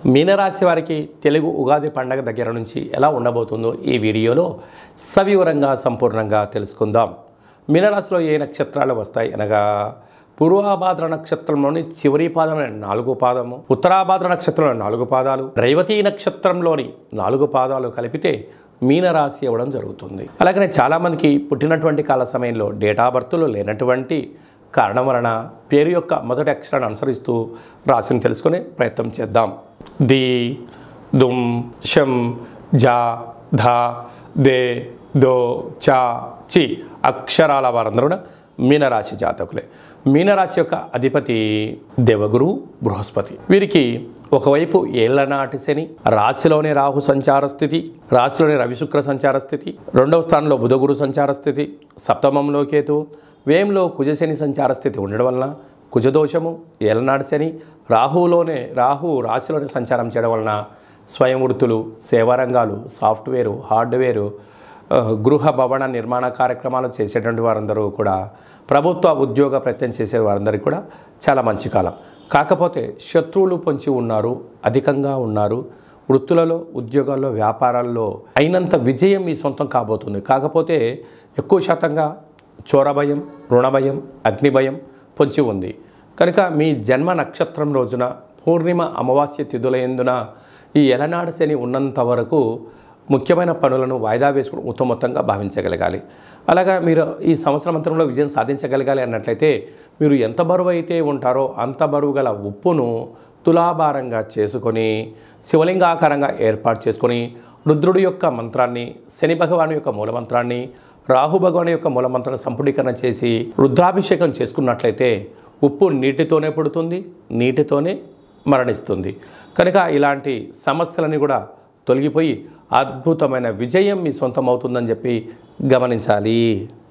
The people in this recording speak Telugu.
మీనరాశి వారికి తెలుగు ఉగాది పండగ దగ్గర నుంచి ఎలా ఉండబోతుందో ఈ వీడియోలో సవివరంగా సంపూర్ణంగా తెలుసుకుందాం మీనరాశిలో ఏ నక్షత్రాలు వస్తాయి అనగా పూర్వాభాద్ర నక్షత్రంలోని చివరి పాదమైన నాలుగు పాదము ఉత్తరాభాద్ర నక్షత్రంలోని నాలుగు పాదాలు రైవతీ నక్షత్రంలోని నాలుగు పాదాలు కలిపితే మీనరాశి అవ్వడం జరుగుతుంది అలాగనే చాలామందికి పుట్టినటువంటి కాల సమయంలో డేటా బర్త్లో లేనటువంటి కారణం వలన పేరు యొక్క మొదటి అక్షరాన్ని అనుసరిస్తూ రాశిని తెలుసుకునే ప్రయత్నం చేద్దాం ది దుమ్ షం జా ధ దే దో చా చి అక్షరాల వారందరూ కూడా మీనరాశి జాతకులే మీనరాశి యొక్క అధిపతి దేవగురు బృహస్పతి వీరికి ఒకవైపు ఏళ్లనాటి శని రాశిలోనే రాహు సంచార స్థితి రాశిలోనే రవిశుక్ర సంచార స్థితి రెండవ స్థానంలో బుధగురు సంచార స్థితి సప్తమంలో కేతు వ్యయంలో కుజశని సంచార స్థితి ఉండడం వలన కుజదోషము ఏలనాడు శని రాహువులోనే రాహు రాశిలోనే సంచారం చేయడం వలన స్వయం వృత్తులు సేవారంగాలు సాఫ్ట్వేరు హార్డ్వేరు ఆ, గృహ భవన నిర్మాణ కార్యక్రమాలు చేసేటువంటి వారందరూ కూడా ప్రభుత్వ ఉద్యోగ ప్రయత్నం చేసే వారందరికీ కూడా చాలా మంచి కాలం కాకపోతే శత్రువులు పొంచి ఉన్నారు అధికంగా ఉన్నారు వృత్తులలో ఉద్యోగాల్లో వ్యాపారాల్లో అయినంత విజయం మీ సొంతం కాబోతుంది కాకపోతే ఎక్కువ శాతంగా చోర భయం రుణ భయం అగ్ని భయం పొంచి ఉంది కనుక మీ జన్మ నక్షత్రం రోజున పూర్ణిమ అమావాస్య తిథులయందున ఈ ఎలనాడు శని ఉన్నంత వరకు ముఖ్యమైన పనులను వాయిదా వేసుకుని ఉత్తమోత్తంగా భావించగలగాలి అలాగా మీరు ఈ సంవత్సరం అంతరంలో విజయం సాధించగలగాలి అన్నట్లయితే మీరు ఎంత బరువు అయితే ఉంటారో అంత బరువు గల ఉప్పును తులాభారంగా చేసుకొని శివలింగాకారంగా ఏర్పాటు చేసుకొని రుద్రుడి యొక్క మంత్రాన్ని శని భగవాను యొక్క మూలమంత్రాన్ని రాహు భగవాను యొక్క మూలమంత్రాన్ని సంపుడీకరణ చేసి రుద్రాభిషేకం చేసుకున్నట్లయితే ఉప్పు నీటితోనే పుడుతుంది నీటితోనే మరణిస్తుంది కనుక ఇలాంటి సమస్యలని కూడా తొలగిపోయి అద్భుతమైన విజయం మీ సొంతం అవుతుందని చెప్పి గమనించాలి